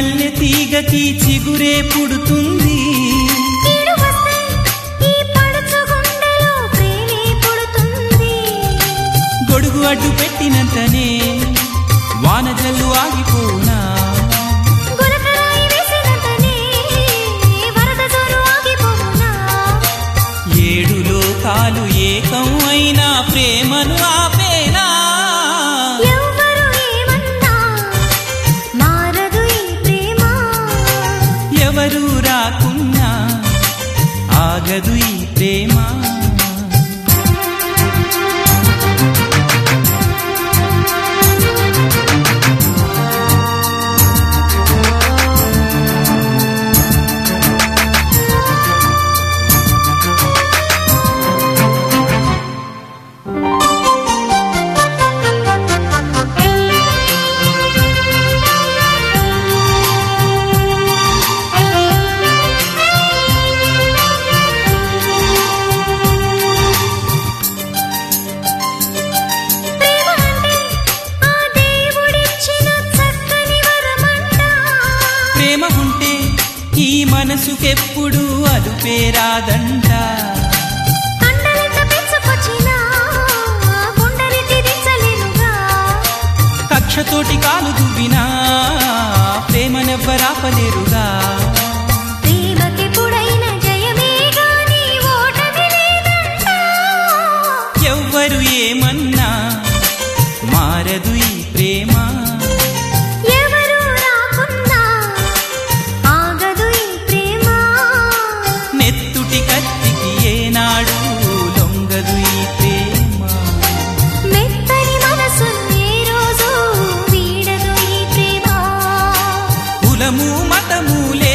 మల్లె తీగకి చిగురే పుడుతుంది కీడు వస్తే ఈ పడుచు గుండెలో ప్రేమే పుడుతుంది గొడుగు అడ్డు పెట్టినంతనే వాన జల్లు ఆగిపోనా గులకరాయి వేసినంతనే వరద జోరు ఆగిపోవునా ఏడు లోకాలు ఏకం అయినా ప్రేమను ఆపేనా ఎవ్వరు ఏమన్నా మారదు ఈ ప్రేమ ఎవరు రాకున్నా ఆగదు ఈ ప్రేమ ప్రేమ అంటే ఆ దేవుడిచ్చిన చక్కని వరమంట ప్రేమ ఉంటే ఈ మనసుకెప్పుడు అదుపేరాదంట కండలెంత పెంచుకొచ్చినా గుండెని తిరించలేనుగా కక్షతోటి కాలు దువ్వినా ప్రేమనెవ్వరాపలేరుగా ప్రేమకెప్పుడైన జయమే గాని ఓటమి లేదంట ఎవ్వరు ఏమన్నా మారదు ఈ ప్రేమ ఎవరు రాకున్నా ఆగదు ఈ ప్రేమ నెత్తుటి కత్తికి ఏనాడు లొంగదు ఈ ప్రేమ మెత్తని మనసు ఏ రోజు వీడదు ఈ ప్రేమ కులము మతము